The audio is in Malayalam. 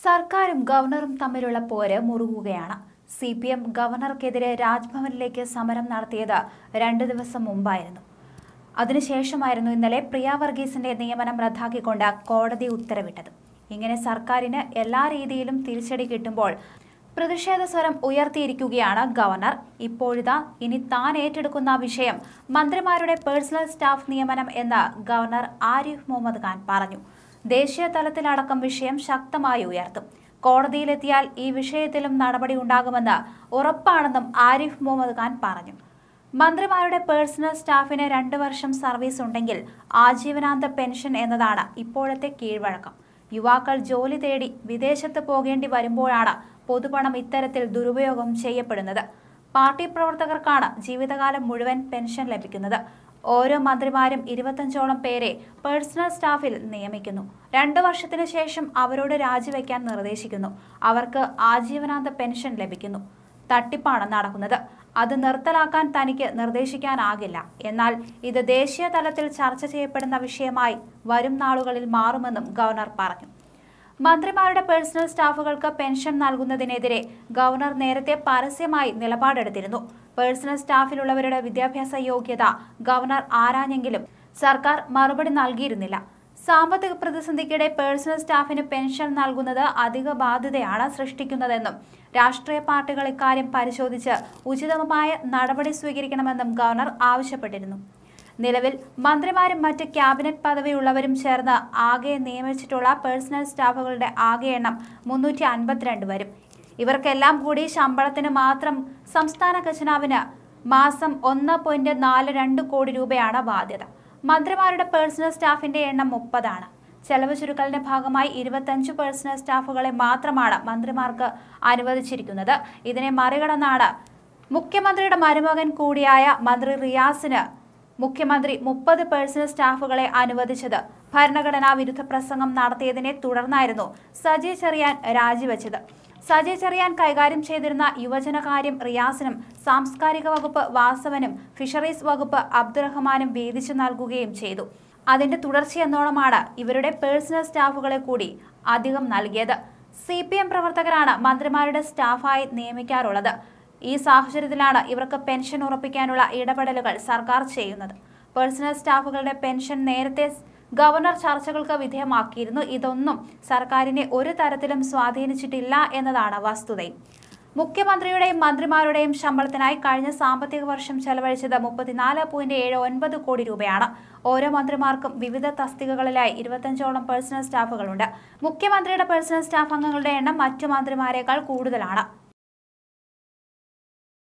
സർക്കാരും ഗവർണറും തമ്മിലുള്ള പോര് മുറുകുകയാണ് സി പി എം ഗവർണർക്കെതിരെ രാജ്ഭവനിലേക്ക് സമരം നടത്തിയത് രണ്ട് ദിവസം മുമ്പായിരുന്നു അതിനുശേഷമായിരുന്നു ഇന്നലെ പ്രിയ വർഗീസിന്റെ നിയമനം റദ്ദാക്കിക്കൊണ്ട് കോടതി ഉത്തരവിട്ടത് ഇങ്ങനെ സർക്കാരിന് എല്ലാ രീതിയിലും തിരിച്ചടി കിട്ടുമ്പോൾ പ്രതിഷേധ സ്വരം ഉയർത്തിയിരിക്കുകയാണ് ഗവർണർ ഇപ്പോഴിതാ ഇനി താൻ ഏറ്റെടുക്കുന്ന വിഷയം മന്ത്രിമാരുടെ പേഴ്സണൽ സ്റ്റാഫ് നിയമനം എന്ന് ഗവർണർ ആരിഫ് മുഹമ്മദ് ഖാൻ പറഞ്ഞു ദേശീയ തലത്തിലടക്കം വിഷയം ശക്തമായി ഉയർത്തും കോടതിയിലെത്തിയാൽ ഈ വിഷയത്തിലും നടപടി ഉണ്ടാകുമെന്ന് ഉറപ്പാണെന്നും ആരിഫ് മുഹമ്മദ് ഖാൻ പറഞ്ഞു മന്ത്രിമാരുടെ പേഴ്സണൽ സ്റ്റാഫിന് രണ്ട് വർഷം സർവീസ് ഉണ്ടെങ്കിൽ ആജീവനാന്ത പെൻഷൻ എന്നതാണ് ഇപ്പോഴത്തെ കീഴ്വഴക്കം യുവാക്കൾ ജോലി തേടി വിദേശത്ത് പോകേണ്ടി വരുമ്പോഴാണ് പൊതുപണം ഇത്തരത്തിൽ ദുരുപയോഗം ചെയ്യപ്പെടുന്നത് പാർട്ടി പ്രവർത്തകർക്കാണ് ജീവിതകാലം മുഴുവൻ പെൻഷൻ ലഭിക്കുന്നത് ഓരോ മന്ത്രിമാരും ഇരുപത്തഞ്ചോളം പേരെ പേഴ്സണൽ സ്റ്റാഫിൽ നിയമിക്കുന്നു രണ്ടു വർഷത്തിനു ശേഷം അവരോട് രാജിവെക്കാൻ നിർദ്ദേശിക്കുന്നു അവർക്ക് ആജീവനാന്ത പെൻഷൻ ലഭിക്കുന്നു തട്ടിപ്പാണ് നടക്കുന്നത് അത് നിർത്തലാക്കാൻ തനിക്ക് നിർദ്ദേശിക്കാനാകില്ല എന്നാൽ ഇത് ദേശീയ തലത്തിൽ ചർച്ച ചെയ്യപ്പെടുന്ന വിഷയമായി വരും നാളുകളിൽ മാറുമെന്നും ഗവർണർ പറഞ്ഞു മന്ത്രിമാരുടെ പേഴ്സണൽ സ്റ്റാഫുകൾക്ക് പെൻഷൻ നൽകുന്നതിനെതിരെ ഗവർണർ നേരത്തെ പരസ്യമായി നിലപാടെടുത്തിരുന്നു പേഴ്സണൽ സ്റ്റാഫിലുള്ളവരുടെ വിദ്യാഭ്യാസ യോഗ്യത ഗവർണർ ആരാഞ്ഞെങ്കിലും സർക്കാർ മറുപടി നൽകിയിരുന്നില്ല സാമ്പത്തിക പ്രതിസന്ധിക്കിടെ പേഴ്സണൽ സ്റ്റാഫിന് പെൻഷൻ നൽകുന്നത് അധിക ബാധ്യതയാണ് സൃഷ്ടിക്കുന്നതെന്നും രാഷ്ട്രീയ പാർട്ടികൾ ഇക്കാര്യം പരിശോധിച്ച് ഉചിതമായ നടപടി സ്വീകരിക്കണമെന്നും ഗവർണർ ആവശ്യപ്പെട്ടിരുന്നു നിലവിൽ മന്ത്രിമാരും മറ്റ് ക്യാബിനറ്റ് പദവിയുള്ളവരും ചേർന്ന് ആകെ നിയമിച്ചിട്ടുള്ള പേഴ്സണൽ സ്റ്റാഫുകളുടെ ആകെ എണ്ണം മുന്നൂറ്റി അൻപത്തിരണ്ട് വരും ഇവർക്കെല്ലാം കൂടി ശമ്പളത്തിന് മാത്രം സംസ്ഥാന ഖജനാവിന് മാസം ഒന്ന് പോയിന്റ് നാല് രണ്ട് കോടി രൂപയാണ് ബാധ്യത മന്ത്രിമാരുടെ പേഴ്സണൽ സ്റ്റാഫിന്റെ എണ്ണം മുപ്പതാണ് ചെലവ് ചുരുക്കലിന്റെ ഭാഗമായി ഇരുപത്തഞ്ച് പേഴ്സണൽ സ്റ്റാഫുകളെ മാത്രമാണ് മന്ത്രിമാർക്ക് അനുവദിച്ചിരിക്കുന്നത് ഇതിനെ മറികടന്നാണ് മുഖ്യമന്ത്രിയുടെ മരുമകൻ കൂടിയായ മന്ത്രി റിയാസിന് മുഖ്യമന്ത്രി മുപ്പത് പേഴ്സണൽ സ്റ്റാഫുകളെ അനുവദിച്ചത് ഭരണഘടനാ വിരുദ്ധ പ്രസംഗം നടത്തിയതിനെ തുടർന്നായിരുന്നു സജി ചെറിയാൻ രാജിവെച്ചത് സജി ചെറിയാൻ കൈകാര്യം ചെയ്തിരുന്ന യുവജനകാര്യം റിയാസിനും സാംസ്കാരിക വകുപ്പ് വാസവനും ഫിഷറീസ് വകുപ്പ് അബ്ദുറഹ്മാനും വീതിച്ചു നൽകുകയും ചെയ്തു അതിന്റെ തുടർച്ചയെന്നോണമാണ് ഇവരുടെ പേഴ്സണൽ സ്റ്റാഫുകളെ കൂടി അധികം നൽകിയത് സി പി എം പ്രവർത്തകരാണ് മന്ത്രിമാരുടെ സ്റ്റാഫായി നിയമിക്കാറുള്ളത് ഈ സാഹചര്യത്തിലാണ് ഇവർക്ക് പെൻഷൻ ഉറപ്പിക്കാനുള്ള ഇടപെടലുകൾ സർക്കാർ ചെയ്യുന്നത് പേഴ്സണൽ സ്റ്റാഫുകളുടെ പെൻഷൻ നേരത്തെ ഗവർണർ ചർച്ചകൾക്ക് വിധേയമാക്കിയിരുന്നു ഇതൊന്നും സർക്കാരിനെ ഒരു തരത്തിലും സ്വാധീനിച്ചിട്ടില്ല എന്നതാണ് വസ്തുതയും മുഖ്യമന്ത്രിയുടെയും മന്ത്രിമാരുടെയും ശമ്പളത്തിനായി കഴിഞ്ഞ സാമ്പത്തിക വർഷം ചെലവഴിച്ചത് മുപ്പത്തിനാല് പോയിന്റ് ഏഴ് ഒൻപത് കോടി രൂപയാണ് ഓരോ മന്ത്രിമാർക്കും വിവിധ തസ്തികകളിലായി ഇരുപത്തഞ്ചോളം പേഴ്സണൽ സ്റ്റാഫുകളുണ്ട് മുഖ്യമന്ത്രിയുടെ പേഴ്സണൽ സ്റ്റാഫ് അംഗങ്ങളുടെ എണ്ണം മറ്റു മന്ത്രിമാരെക്കാൾ കൂടുതലാണ്